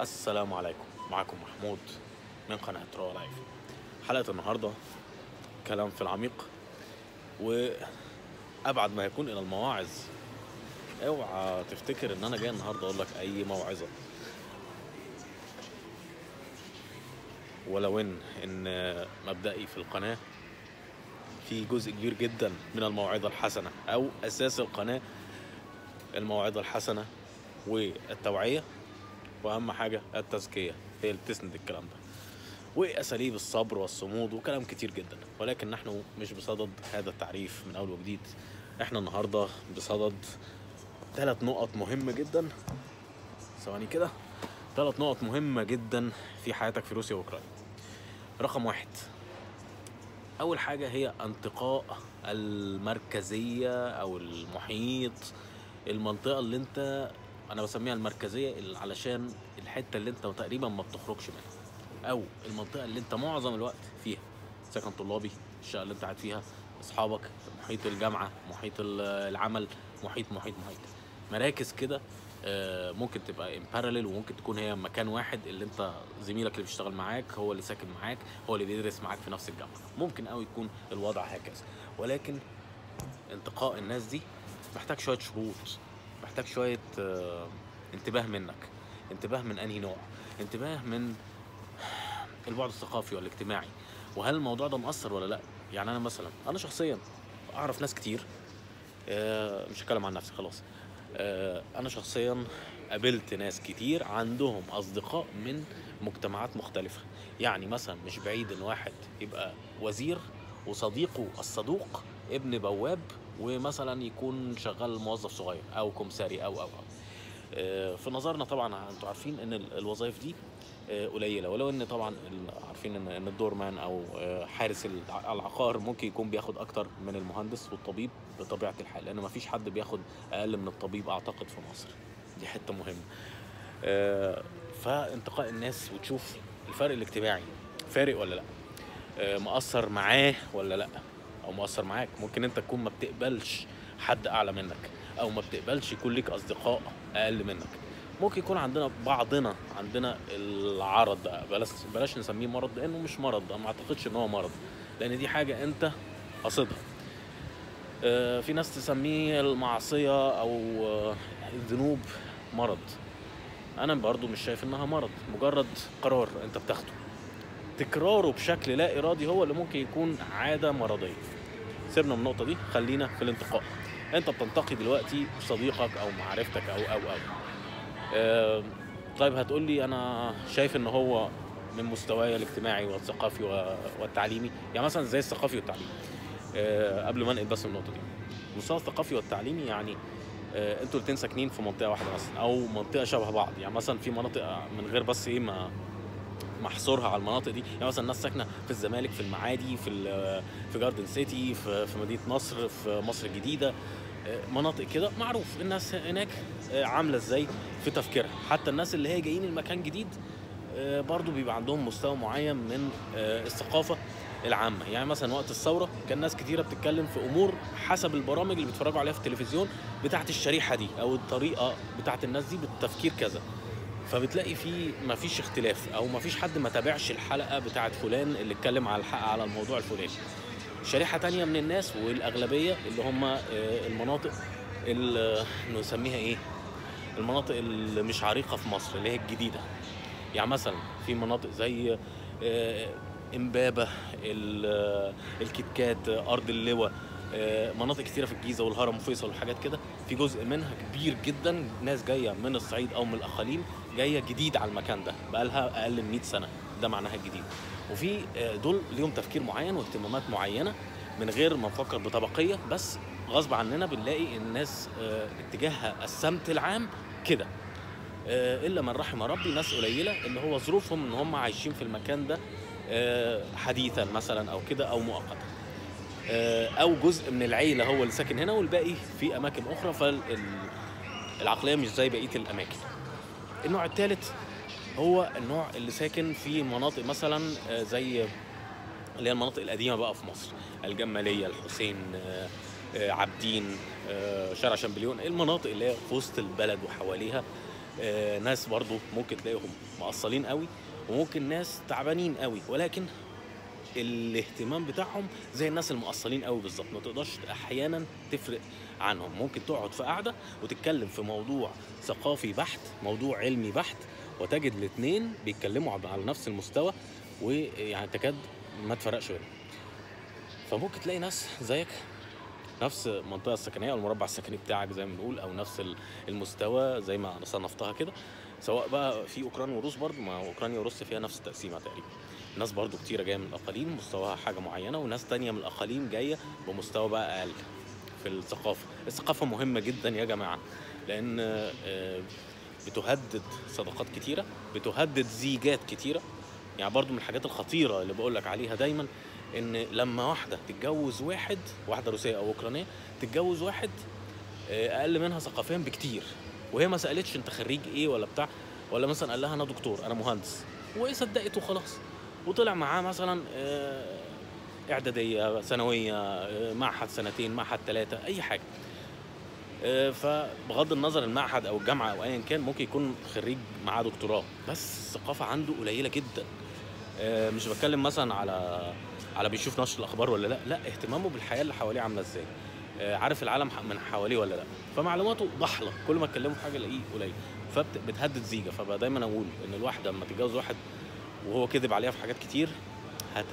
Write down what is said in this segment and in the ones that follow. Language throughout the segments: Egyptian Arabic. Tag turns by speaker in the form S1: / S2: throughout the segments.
S1: السلام عليكم معكم محمود من قناة رو لايف حلقة النهاردة كلام في العميق وأبعد ما يكون إلى المواعظ اوعى تفتكر ان انا جاي النهارده اقول لك اي موعظه ولو ان ان مبدئي في القناه في جزء كبير جدا من الموعظه الحسنه او اساس القناه الموعظه الحسنه والتوعيه واهم حاجه التزكيه هي اللي بتسند الكلام ده واساليب الصبر والصمود وكلام كتير جدا ولكن نحن مش بصدد هذا التعريف من اول وجديد احنا النهارده بصدد ثلاث نقط مهمة جدا ثواني كده ثلاث نقط مهمة جدا في حياتك في روسيا وأوكرانيا رقم واحد أول حاجة هي انتقاء المركزية أو المحيط المنطقة اللي أنت أنا بسميها المركزية اللي علشان الحتة اللي أنت تقريبا ما بتخرجش منها أو المنطقة اللي أنت معظم الوقت فيها سكن طلابي الشقة اللي أنت قاعد فيها أصحابك محيط الجامعة محيط العمل محيط محيط محيط مراكز كده آه، ممكن تبقى ان باراليل وممكن تكون هي مكان واحد اللي انت زميلك اللي بيشتغل معاك هو اللي ساكن معاك هو اللي بيدرس معاك في نفس الجامعه ممكن قوي يكون الوضع هكذا ولكن انتقاء الناس دي محتاج شويه شروط محتاج شويه آه، انتباه منك انتباه من انهي نوع انتباه من البعد الثقافي والاجتماعي وهل الموضوع ده مأثر ولا لا يعني انا مثلا انا شخصيا اعرف ناس كتير آه، مش هتكلم عن نفسي خلاص آه، انا شخصيا قابلت ناس كتير عندهم اصدقاء من مجتمعات مختلفه يعني مثلا مش بعيد ان واحد يبقى وزير وصديقه الصدوق ابن بواب ومثلا يكون شغال موظف صغير او كمساري او او او آه، في نظرنا طبعا انتوا عارفين ان ال- الوظائف دي آه، قليله ولو ان طبعا ال- عارفين ان ان الدورمان او آه، حارس الع- العقار ممكن يكون بياخد اكتر من المهندس والطبيب بطبيعه الحال لان ما فيش حد بياخد اقل من الطبيب اعتقد في مصر دي حته مهمه آه، فانتقاء الناس وتشوف الفرق الاجتماعي فارق ولا لا آه، مأثر معاه ولا لا او مؤثر معاك ممكن انت تكون ما بتقبلش حد اعلى منك او ما بتقبلش يكون ليك اصدقاء اقل منك ممكن يكون عندنا بعضنا عندنا العرض ده بلاش بلاش نسميه مرض لانه مش مرض أنا ما اعتقدش ان هو مرض لان دي حاجه انت قصدها آه، في ناس تسميه المعصيه او آه، الذنوب مرض انا برضو مش شايف انها مرض مجرد قرار انت بتاخده تكراره بشكل لا ارادي هو اللي ممكن يكون عاده مرضيه سيبنا من النقطه دي خلينا في الانتقاء انت بتنتقي دلوقتي صديقك او معرفتك او او او آه، طيب هتقول لي انا شايف ان هو من مستواي الاجتماعي والثقافي و- والتعليمي يعني مثلا زي الثقافي والتعليمي آه، قبل ما انقل بس من النقطه دي المستوى الثقافي والتعليمي يعني آه، انتوا الاتنين ساكنين في منطقه واحده مثلا او منطقه شبه بعض يعني مثلا في مناطق من غير بس ايه ما محصورها على المناطق دي يعني مثلا الناس ساكنه في الزمالك في المعادي في ال- في جاردن سيتي في في مدينه نصر في مصر الجديده آه، مناطق كده معروف الناس هناك آه، عامله ازاي في تفكيرها حتى الناس اللي هي جايين المكان جديد آه، برضو بيبقى عندهم مستوى معين من آه، الثقافه العامه يعني مثلا وقت الثوره كان ناس كتيره بتتكلم في امور حسب البرامج اللي بيتفرجوا عليها في التلفزيون بتاعت الشريحه دي او الطريقه بتاعت الناس دي بالتفكير كذا فبتلاقي في مفيش اختلاف او مفيش حد ما تابعش الحلقه بتاعت فلان اللي اتكلم على الحلقه على الموضوع الفلاني شريحه تانية من الناس والاغلبيه اللي هم آه، المناطق اللي نسميها ايه المناطق اللي مش عريقه في مصر اللي هي الجديده يعني مثلا في مناطق زي آه، امبابه ال- آه، الكتكات آه، ارض اللواء آه، مناطق كتيره في الجيزه والهرم وفيصل وحاجات كده في جزء منها كبير جدا ناس جايه من الصعيد او من الاقاليم جايه جديد على المكان ده بقالها اقل من 100 سنه ده معناها الجديد وفي آه، دول ليهم تفكير معين واهتمامات معينه من غير ما نفكر بطبقيه بس غصب عننا بنلاقي الناس آه، اتجاهها السمت العام كده آه، الا من رحم ربي ناس قليله اللي هو ظروفهم ان هم عايشين في المكان ده آه، حديثا مثلا او كده او مؤقتا آه، او جزء من العيله هو اللي ساكن هنا والباقي في اماكن اخرى فالعقليه مش زي بقيه الاماكن النوع الثالث هو النوع اللي ساكن في مناطق مثلا آه، زي اللي هي المناطق القديمه بقى في مصر الجماليه الحسين آه، آه، عابدين آه، شارع شامبليون المناطق اللي هي في وسط البلد وحواليها آه، ناس برضو ممكن تلاقيهم مقصلين قوي وممكن ناس تعبانين قوي ولكن الاهتمام بتاعهم زي الناس المقصلين قوي بالظبط ما تقدرش احيانا تفرق عنهم ممكن تقعد في قعده وتتكلم في موضوع ثقافي بحت موضوع علمي بحت وتجد الاثنين بيتكلموا على على نفس المستوى ويعني تكاد ما تفرقش بينهم فممكن تلاقي ناس زيك نفس المنطقه السكنيه او المربع السكني بتاعك زي ما بنقول او نفس ال- المستوى زي ما صنفتها كده سواء بقى في اوكرانيا وروس برضو ما اوكرانيا وروسيا فيها نفس التقسيمه تقريبا ناس برضو كتيرة جاية من الأقاليم مستواها حاجة معينة وناس تانية من الأقاليم جاية بمستوى بقى أقل في الثقافة الثقافة مهمة جدا يا جماعة لأن آه، بتهدد صداقات كتيرة بتهدد زيجات كتيرة يعني برضو من الحاجات الخطيرة اللي بقول لك عليها دايما إن لما واحدة تتجوز واحد واحدة روسية أو أوكرانية تتجوز واحد آه، أقل منها ثقافيا بكتير وهي ما سألتش أنت خريج إيه ولا بتاع ولا مثلا قال لها أنا دكتور أنا مهندس وإيه صدقت وخلاص وطلع معاه مثلا آه، اعداديه ثانويه آه، معهد سنتين معهد ثلاثه اي حاجه آه، فبغض النظر المعهد او الجامعه او ايا كان ممكن يكون خريج معاه دكتوراه بس الثقافه عنده قليله جدا آه، مش بتكلم مثلا على على بيشوف نشر الاخبار ولا لا لا اهتمامه بالحياه اللي حواليه عامله ازاي آه، عارف العالم ح- من حواليه ولا لا فمعلوماته ضحله كل ما اتكلموا في حاجه الاقيه قليل فبتهدد زيجه فبقى دايما اقول ان الواحده لما تتجوز واحد وهو كذب عليها في حاجات كتير هت...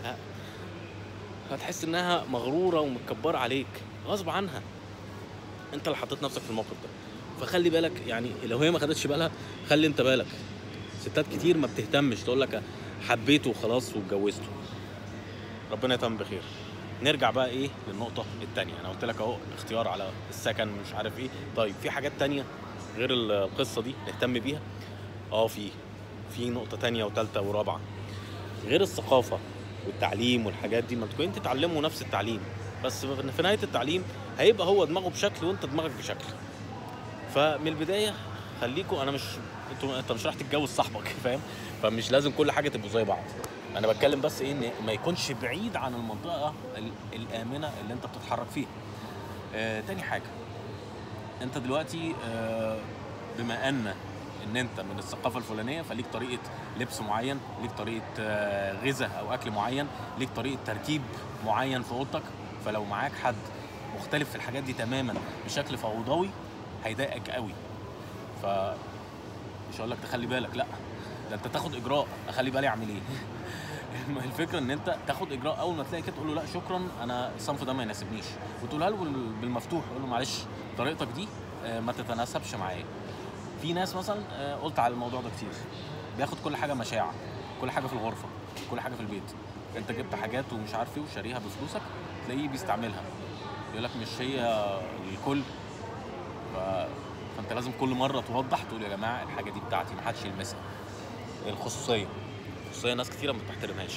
S1: هتحس انها مغروره ومتكبره عليك غصب عنها انت اللي حطيت نفسك في الموقف ده فخلي بالك يعني لو هي ما خدتش بالها خلي انت بالك ستات كتير ما بتهتمش تقول لك حبيته وخلاص واتجوزته ربنا يتم بخير نرجع بقى ايه للنقطة التانية انا قلت لك اهو اختيار على السكن مش عارف ايه طيب في حاجات تانية غير القصة دي نهتم بيها اه في في نقطة تانية وتالتة ورابعة غير الثقافة والتعليم والحاجات دي ما انتوا كنتوا تتعلموا نفس التعليم بس في نهاية التعليم هيبقى هو دماغه بشكل وانت دماغك بشكل فمن البداية خليكوا انا مش انتوا انت مش راح تتجوز صاحبك فاهم فمش لازم كل حاجة تبقوا زي بعض انا بتكلم بس ايه ان ما يكونش بعيد عن المنطقة ال- الآمنة اللي انت بتتحرك فيها آه تاني حاجة انت دلوقتي آه بما ان ان انت من الثقافه الفلانيه فليك طريقه لبس معين ليك طريقه آه، غذاء او اكل معين ليك طريقه ترتيب معين في اوضتك فلو معاك حد مختلف في الحاجات دي تماما بشكل فوضوي هيضايقك قوي ف مش هقول لك تخلي بالك لا ده انت تاخد اجراء اخلي بالي اعمل ايه الفكره ان انت تاخد اجراء اول ما تلاقي كده تقول له لا شكرا انا الصنف ده ما يناسبنيش وتقولها له بال- بالمفتوح قول له معلش طريقتك دي آه، ما تتناسبش معايا في ناس مثلا آه، قلت على الموضوع ده كتير بياخد كل حاجه مشاع كل حاجه في الغرفه كل حاجه في البيت انت جبت حاجات ومش عارف ايه وشاريها بفلوسك تلاقيه بيستعملها يقول لك مش هي الكل ف... فانت لازم كل مره توضح تقول يا جماعه الحاجه دي بتاعتي ما حدش يلمسها الخصوصيه الخصوصيه ناس كتيره ما بتحترمهاش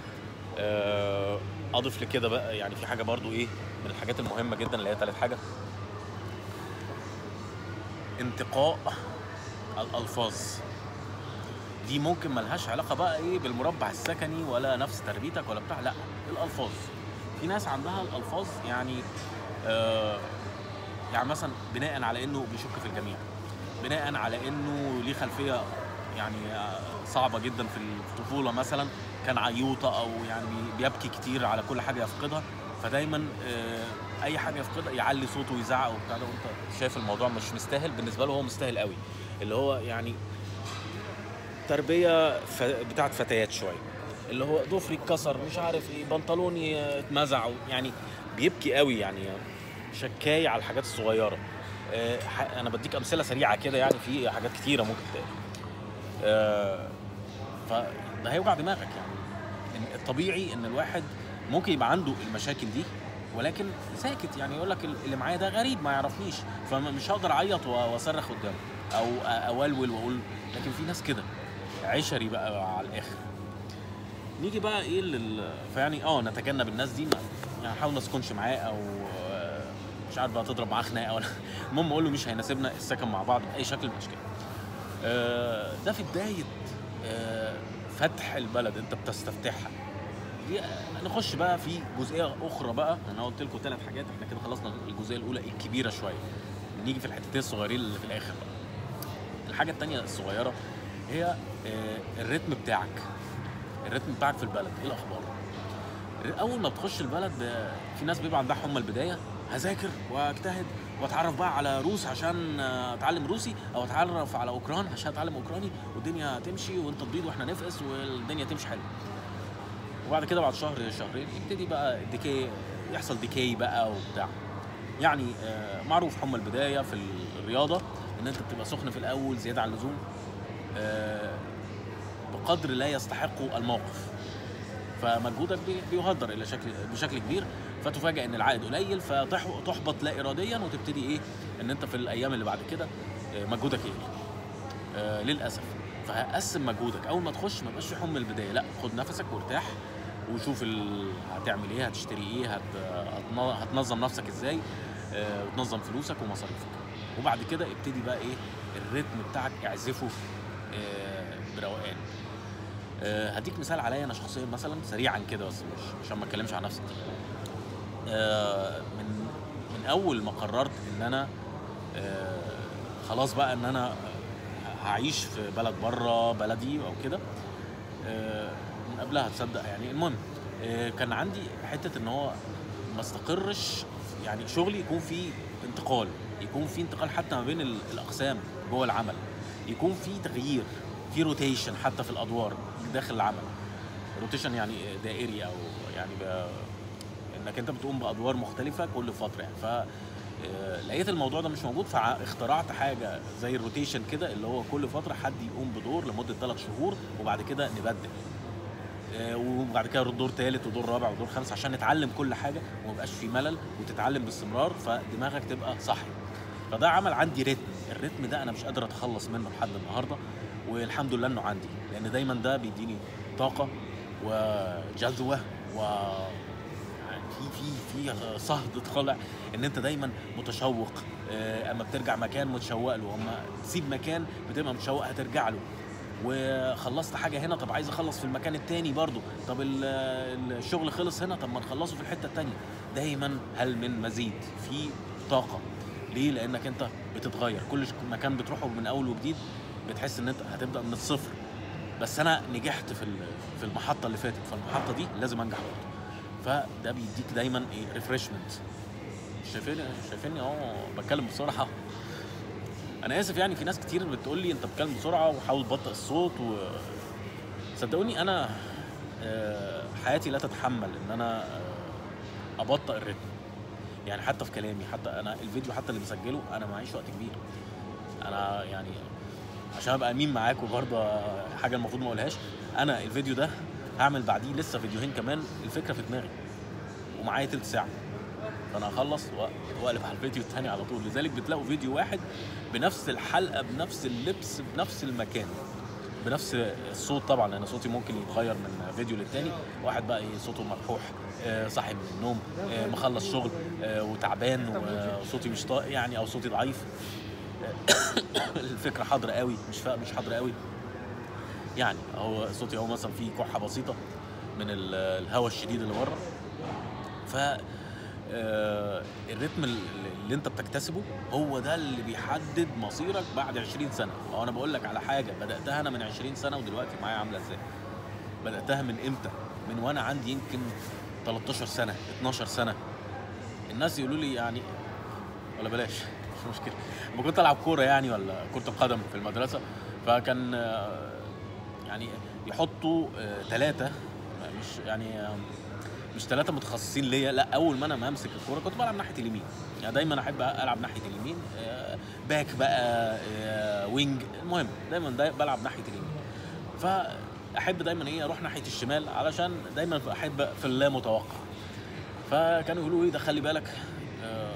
S1: آه، اضيف لكده بقى يعني في حاجه برضو ايه من الحاجات المهمه جدا اللي هي تالت حاجه انتقاء الالفاظ دي ممكن ملهاش علاقه بقى ايه بالمربع السكني ولا نفس تربيتك ولا بتاع لا الالفاظ في ناس عندها الالفاظ يعني آه يعني مثلا بناء على انه بيشك في الجميع بناء على انه ليه خلفيه يعني آه، صعبه جدا في الطفوله مثلا كان عيوطه او يعني بيبكي كتير على كل حاجه يفقدها فدايما آه، اي حاجه يفقدها يعلي صوته ويزعق وبتاع ده وانت شايف الموضوع مش مستاهل بالنسبه له هو مستاهل قوي اللي هو يعني تربيه ف... بتاعت فتيات شويه اللي هو ضفري اتكسر مش عارف ايه بنطلوني آه، اتمزع يعني بيبكي قوي يعني شكاي على الحاجات الصغيره آه، ح- انا بديك امثله سريعه كده يعني في حاجات كتيره ممكن تقال آه، فده هيوجع دماغك يعني إن الطبيعي ان الواحد ممكن يبقى عنده المشاكل دي ولكن ساكت يعني يقول لك اللي معايا ده غريب ما يعرفنيش فمش هقدر اعيط و- واصرخ قدامه او أ- اولول واقول لكن في ناس كده عشري بقى على الاخر نيجي بقى ايه لل فيعني اه نتجنب الناس دي ما يعني نحاول ما نسكنش معاه او آه، مش عارف بقى تضرب معاه خناقه ولا المهم اقول له مش هيناسبنا السكن مع بعض باي شكل من الاشكال آه، ده في بدايه آه، فتح البلد انت بتستفتحها دي آه، نخش بقى في جزئيه اخرى بقى انا قلت لكم ثلاث حاجات احنا كده خلصنا الجزئيه الاولى الكبيره شويه نيجي في الحتتين الصغيرين اللي في الاخر بقى الحاجه التانية الصغيره هي آه، الريتم بتاعك الريتم بتاعك في البلد ايه الاخبار اول ما بتخش البلد آه، في ناس بيبقى عندها حمى البدايه هذاكر واجتهد واتعرف بقى على روس عشان آه، اتعلم روسي او اتعرف على اوكران عشان اتعلم اوكراني والدنيا تمشي وانت تبيض واحنا نفقس والدنيا تمشي حلو وبعد كده بعد شهر شهرين يبتدي بقى الديكي يحصل ديكي بقى وبتاع يعني آه، معروف حمى البدايه في الرياضه ان انت بتبقى سخن في الاول زياده عن اللزوم آه، بقدر لا يستحقه الموقف فمجهودك بي- بيهدر الى شكل بشكل كبير فتفاجئ ان العائد قليل فتحبط لا اراديا وتبتدي ايه ان انت في الايام اللي بعد كده آه، مجهودك يقل آه للاسف فقسم مجهودك اول ما تخش ما يبقاش في حمى البدايه لا خد نفسك وارتاح وشوف ال... هتعمل ايه هتشتري ايه هت... هتن... هتنظم نفسك ازاي آه وتنظم فلوسك ومصاريفك وبعد كده ابتدي بقى ايه الريتم بتاعك اعزفه آه بروقان آه هديك مثال عليا انا شخصيا مثلا سريعا كده بس مش عشان ما اتكلمش عن نفسي كتير آه من من اول ما قررت ان انا آه خلاص بقى ان انا هعيش في بلد بره بلدي او كده آه، من قبلها تصدق يعني المهم آه، كان عندي حته ان هو ما استقرش يعني شغلي يكون فيه انتقال يكون فيه انتقال حتى ما بين ال- الاقسام جوه العمل يكون فيه تغيير في روتيشن حتى في الادوار داخل العمل روتيشن يعني دائري او يعني ب... انك انت بتقوم بادوار مختلفه كل فتره يعني ف آه، لقيت الموضوع ده مش موجود فاخترعت حاجه زي الروتيشن كده اللي هو كل فتره حد يقوم بدور لمده ثلاث شهور وبعد كده نبدل آه، وبعد كده دور ثالث ودور رابع ودور خامس عشان نتعلم كل حاجه وما يبقاش في ملل وتتعلم باستمرار فدماغك تبقى صاحي فده عمل عندي رتم الرتم ده انا مش قادر اتخلص منه لحد النهارده والحمد لله انه عندي لان دايما ده بيديني طاقه وجذوه و يعني في في في صهد طالع ان انت دايما متشوق آه، اما بترجع مكان متشوق له اما تسيب مكان بتبقى متشوق هترجع له وخلصت حاجه هنا طب عايز اخلص في المكان التاني برضو طب ال- الشغل خلص هنا طب ما نخلصه في الحته التانيه دايما هل من مزيد في طاقه ليه لانك انت بتتغير كل ش- مكان بتروحه من اول وجديد بتحس ان انت هتبدا من الصفر بس انا نجحت في ال- في المحطه اللي فاتت فالمحطه دي لازم انجح برضه فده بيديك دايما ايه ريفرشمنت شايفيني شايفيني اهو بتكلم بسرعه انا اسف يعني في ناس كتير بتقول لي انت بتتكلم بسرعه وحاول تبطئ الصوت و صدقوني انا آه، حياتي لا تتحمل ان انا آه، ابطئ الريتم يعني حتى في كلامي حتى انا الفيديو حتى اللي بسجله انا معيش وقت كبير انا يعني عشان ابقى امين معاكم برضه حاجه المفروض ما اقولهاش انا الفيديو ده هعمل بعديه لسه فيديوهين كمان الفكره في دماغي ومعايا تلت ساعه فانا هخلص وأ- واقلب على الفيديو الثاني على طول لذلك بتلاقوا فيديو واحد بنفس الحلقه بنفس اللبس بنفس المكان بنفس الصوت طبعا لان صوتي ممكن يتغير من فيديو للتاني واحد بقى إيه صوته مبحوح آه، صاحي من النوم آه، مخلص شغل آه، وتعبان وصوتي مش طايق يعني او صوتي ضعيف آه، الفكره حاضره قوي مش فا... مش حاضره قوي يعني هو صوتي هو مثلا فيه كحه بسيطه من ال- الهواء الشديد اللي بره ف آه، الريتم ال- اللي انت بتكتسبه هو ده اللي بيحدد مصيرك بعد 20 سنه او انا بقول لك على حاجه بداتها انا من 20 سنه ودلوقتي معايا عامله ازاي بداتها من امتى من وانا عندي يمكن 13 سنه 12 سنه الناس يقولوا لي يعني ولا بلاش مش مشكله لما كنت العب كوره يعني ولا كره القدم في المدرسه فكان آه، يعني يحطوا ثلاثه مش يعني آه، مش ثلاثه متخصصين ليا لا اول ما انا ما امسك الكوره كنت بلعب ناحيه اليمين يعني دايما احب العب ناحيه اليمين آه، باك بقى آه، وينج المهم دايما دا بلعب ناحيه اليمين فاحب دايما ايه اروح ناحيه الشمال علشان دايما احب في اللا متوقع فكانوا يقولوا ايه ده خلي بالك آه،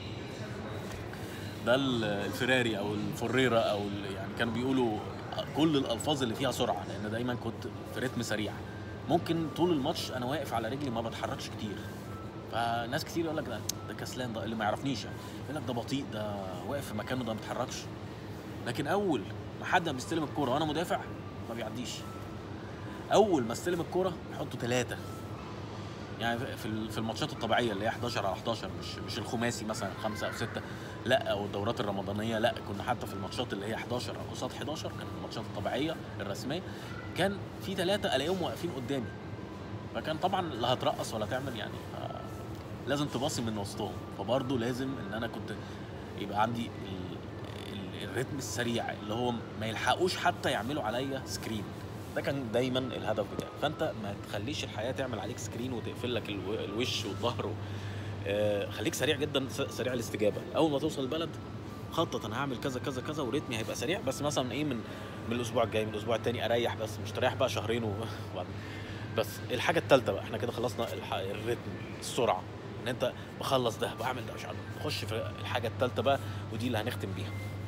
S1: ده ال- الفراري او الفريره او ال- يعني كانوا بيقولوا كل الالفاظ اللي فيها سرعه لان دايما كنت في رتم سريع ممكن طول الماتش انا واقف على رجلي ما بتحركش كتير فناس كتير يقول لك ده ده كسلان ده اللي ما يعرفنيش يعني يقول لك ده بطيء ده واقف في مكانه ده ما بيتحركش لكن اول ما حد بيستلم الكوره وانا مدافع ما بيعديش اول ما استلم الكوره يحطوا ثلاثه يعني في ال- في الماتشات الطبيعيه اللي هي 11 على 11 مش مش الخماسي مثلا خمسه او سته لا او الدورات الرمضانيه لا كنا حتى في الماتشات اللي هي 11 قصاد 11 كانت الماتشات الطبيعيه الرسميه كان في ثلاثه الاقيهم واقفين قدامي فكان طبعا لا هترقص ولا تعمل يعني ف- لازم تباصي من وسطهم فبرضه لازم ان انا كنت يبقى عندي ال... ال... الريتم السريع اللي هو ما يلحقوش حتى يعملوا عليا سكرين ده كان دايما الهدف بتاعي فانت ما تخليش الحياه تعمل عليك سكرين وتقفل لك الو... الوش والظهر و... آه خليك سريع جدا س- سريع الاستجابه اول ما توصل البلد خطط انا هعمل كذا كذا كذا وريتمي هيبقى سريع بس مثلا ايه من من الاسبوع الجاي من الاسبوع التاني اريح بس مش تريح بقى شهرين و- وبعدين بس الحاجه الثالثه بقى احنا كده خلصنا الح... الريتم السرعه ان انت بخلص ده بعمل ده مش عارف نخش في الحاجه الثالثه بقى ودي اللي هنختم بيها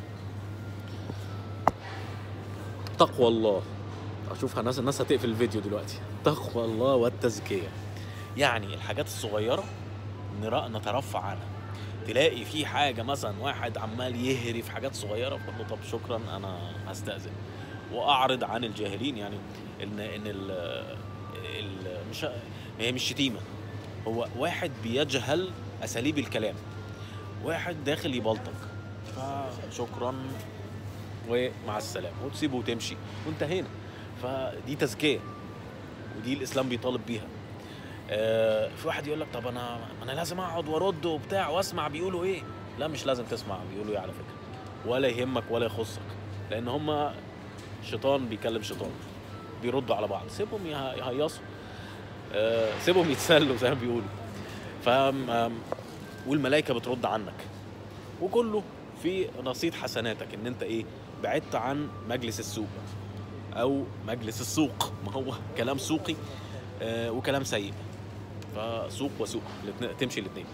S1: تقوى الله اشوف الناس الناس هتقفل الفيديو دلوقتي تقوى الله والتزكيه يعني الحاجات الصغيره نرى نترفع عنها تلاقي في حاجه مثلا واحد عمال يهري في حاجات صغيره فقول له طب شكرا انا هستاذن واعرض عن الجاهلين يعني ان ان ال ال مش هي مش شتيمه هو واحد بيجهل اساليب الكلام واحد داخل يبلطج فشكرا ومع السلامه وتسيبه وتمشي وانتهينا فدي تزكيه ودي الاسلام بيطالب بيها آه، في واحد يقول لك طب انا انا لازم اقعد وارد وبتاع واسمع بيقولوا ايه لا مش لازم تسمع بيقولوا ايه على فكره ولا يهمك ولا يخصك لان هم شيطان بيكلم شيطان بيردوا على بعض سيبهم يه- يهيصوا آه، سيبهم يتسلوا زي ما بيقولوا ف والملائكه بترد عنك وكله في رصيد حسناتك ان انت ايه بعدت عن مجلس السوق او مجلس السوق ما هو كلام سوقي آه، وكلام سيء فسوق وسوق الاتنين- تمشي الاثنين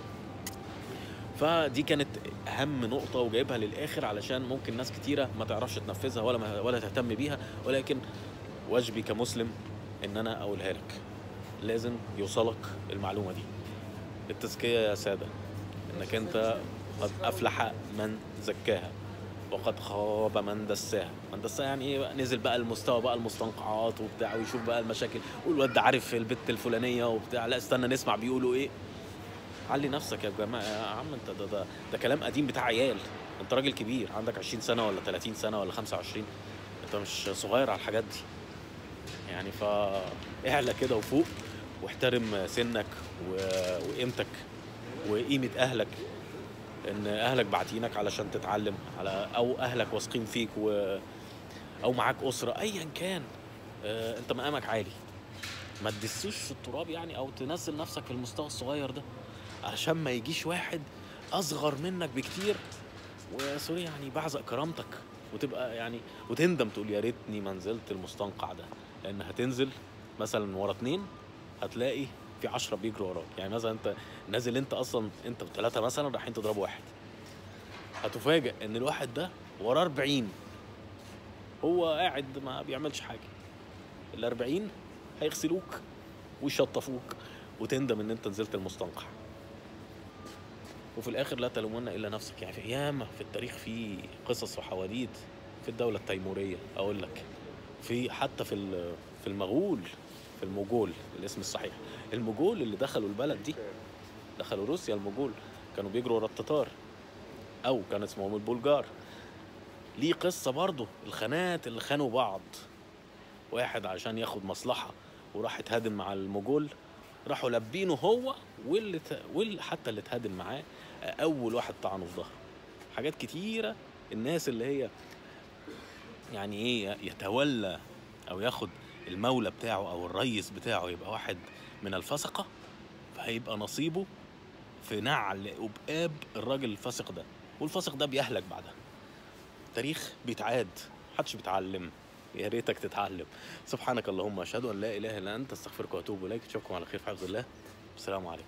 S1: فدي كانت اهم نقطه وجايبها للاخر علشان ممكن ناس كتيره ما تعرفش تنفذها ولا ما ولا تهتم بيها ولكن واجبي كمسلم ان انا اقولها لك لازم يوصلك المعلومه دي التزكيه يا ساده انك انت قد افلح من زكاها وقد خاب من دساها من دساها يعني ايه بقى نزل بقى المستوى بقى المستنقعات وبتاع ويشوف بقى المشاكل والواد ده عارف البت الفلانيه وبتاع لا استنى نسمع بيقولوا ايه علي نفسك يا جماعه يا عم انت ده, ده, ده كلام قديم بتاع عيال انت راجل كبير عندك 20 سنه ولا 30 سنه ولا 25 انت مش صغير على الحاجات دي يعني فاعلى كده وفوق واحترم سنك و- وقيمتك وقيمه اهلك ان اهلك باعتينك علشان تتعلم على او اهلك واثقين فيك و او معاك اسره ايا كان آه، انت مقامك عالي ما تدسوش في التراب يعني او تنزل نفسك في المستوى الصغير ده علشان ما يجيش واحد اصغر منك بكتير وسوري يعني بعزق كرامتك وتبقى يعني وتندم تقول يا ريتني ما نزلت المستنقع ده لان هتنزل مثلا ورا اتنين هتلاقي في عشرة بيجروا وراك يعني مثلا انت نازل انت اصلا انت وثلاثة مثلا رايحين تضربوا واحد هتفاجئ ان الواحد ده وراه 40 هو قاعد ما بيعملش حاجة ال 40 هيغسلوك ويشطفوك وتندم ان انت نزلت المستنقع وفي الاخر لا تلومن الا نفسك يعني في ياما في التاريخ في قصص وحواديت في الدوله التيموريه اقول لك في حتى في ال- في المغول في الموجول الاسم الصحيح الموجول اللي دخلوا البلد دي دخلوا روسيا الموجول كانوا بيجروا ورا التتار او كان اسمهم البلجار ليه قصه برضه الخانات اللي خانوا بعض واحد عشان ياخد مصلحه وراح اتهادن مع الموجول راحوا لابينه هو واللي ت... واللي حتى اللي اتهادن معاه اول واحد طعنه في ظهره حاجات كتيره الناس اللي هي يعني ايه يتولى او ياخد المولى بتاعه او الريس بتاعه يبقى واحد من الفسقه فهيبقى نصيبه في نعل وبقاب الراجل الفاسق ده والفاسق ده بيهلك بعدها تاريخ بيتعاد محدش بيتعلم يا ريتك تتعلم سبحانك اللهم اشهد ان لا اله الا انت استغفرك واتوب اليك اشوفكم على خير في حفظ الله السلام عليكم